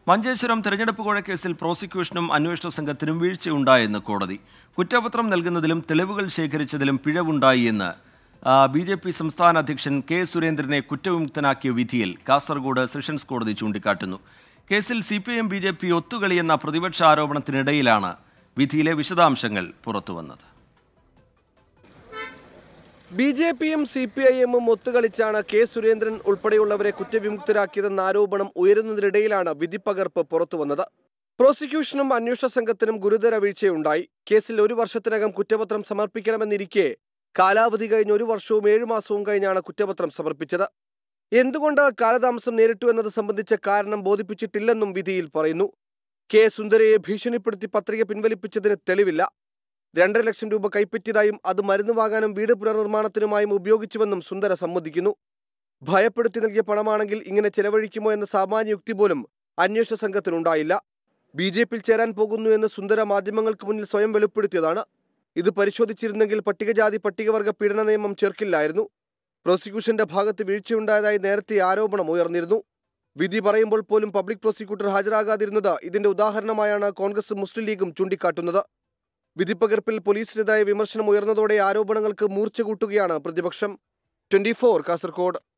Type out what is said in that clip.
മഞ്ചേശ്വരം തെരഞ്ഞെടുപ്പ് കോഴക്കേസിൽ പ്രോസിക്യൂഷനും അന്വേഷണ സംഘത്തിനും വീഴ്ചയുണ്ടായെന്ന് കോടതി കുറ്റപത്രം നൽകുന്നതിലും തെളിവുകൾ ശേഖരിച്ചതിലും പിഴവുണ്ടായി എന്ന് ബി ജെ പി സംസ്ഥാന അധ്യക്ഷൻ കെ സുരേന്ദ്രനെ കുറ്റവിമുക്തനാക്കിയ വിധിയിൽ കാസർഗോഡ് സെഷൻസ് കോടതി ചൂണ്ടിക്കാട്ടുന്നു കേസിൽ C P M B J P ഒത്തുകളിയെന്ന പ്രതിപക്ഷ ആരോപണത്തിനിടയിലാണ് വിധിയിലെ വിശദാംശങ്ങൾ പുറത്തുവന്നത് ബി ജെ പിയും സി പി ഐ എമ്മും ഒത്തുകളിച്ചാണ് കെ സുരേന്ദ്രൻ ഉൾപ്പെടെയുള്ളവരെ കുറ്റവിമുക്തരാക്കിയതെന്ന ആരോപണം ഉയരുന്നതിനിടയിലാണ് വിധിപ്പകർപ്പ് പുറത്തുവന്നത് പ്രോസിക്യൂഷനും അന്വേഷണ സംഘത്തിനും ഗുരുതര വീഴ്ചയുണ്ടായി കേസിൽ ഒരു വർഷത്തിനകം കുറ്റപത്രം സമർപ്പിക്കണമെന്നിരിക്കെ കാലാവധി കഴിഞ്ഞ് ഒരു വർഷവും ഏഴു മാസവും കഴിഞ്ഞാണ് കുറ്റപത്രം സമർപ്പിച്ചത് എന്തുകൊണ്ട് കാലതാമസം നേരിട്ടു എന്നത് സംബന്ധിച്ച കാരണം ബോധിപ്പിച്ചിട്ടില്ലെന്നും വിധിയിൽ പറയുന്നു കെ സുന്ദരയെ ഭീഷണിപ്പെടുത്തി പത്രിക പിൻവലിപ്പിച്ചതിന് തെളിവില്ല രണ്ടര ലക്ഷം രൂപ കൈപ്പറ്റിയതായും അത് മരുന്ന് വാങ്ങാനും വീട് പുനർനിർമ്മാണത്തിനുമായും ഉപയോഗിച്ചുവെന്നും സുന്ദര സമ്മതിക്കുന്നു ഭയപ്പെടുത്തി നൽകിയ പണമാണെങ്കിൽ ഇങ്ങനെ ചെലവഴിക്കുമോ എന്ന സാമാന്യ യുക്തി പോലും അന്വേഷണ സംഘത്തിനുണ്ടായില്ല ബി ജെ പിയിൽ ചേരാൻ പോകുന്നു എന്ന് സുന്ദര മാധ്യമങ്ങൾക്ക് മുന്നിൽ സ്വയം വെളിപ്പെടുത്തിയതാണ് ഇത് പരിശോധിച്ചിരുന്നെങ്കിൽ പട്ടികജാതി പട്ടികവർഗ പീഡന നിയമം ചേർക്കില്ലായിരുന്നു പ്രോസിക്യൂഷന്റെ ഭാഗത്ത് വീഴ്ചയുണ്ടായതായി നേരത്തെ ആരോപണം ഉയർന്നിരുന്നു വിധി പറയുമ്പോൾ പോലും പബ്ലിക് പ്രോസിക്യൂട്ടർ ഹാജരാകാതിരുന്നത് ഇതിന്റെ ഉദാഹരണമായാണ് കോൺഗ്രസും മുസ്ലിം ലീഗും ചൂണ്ടിക്കാട്ടുന്നത് വിധിപ്പകർപ്പിൽ പോലീസിനെതിരായ വിമർശനം ഉയർന്നതോടെ ആരോപണങ്ങൾക്ക് മൂർച്ച കൂട്ടുകയാണ് പ്രതിപക്ഷം ട്വന്റി കാസർകോട്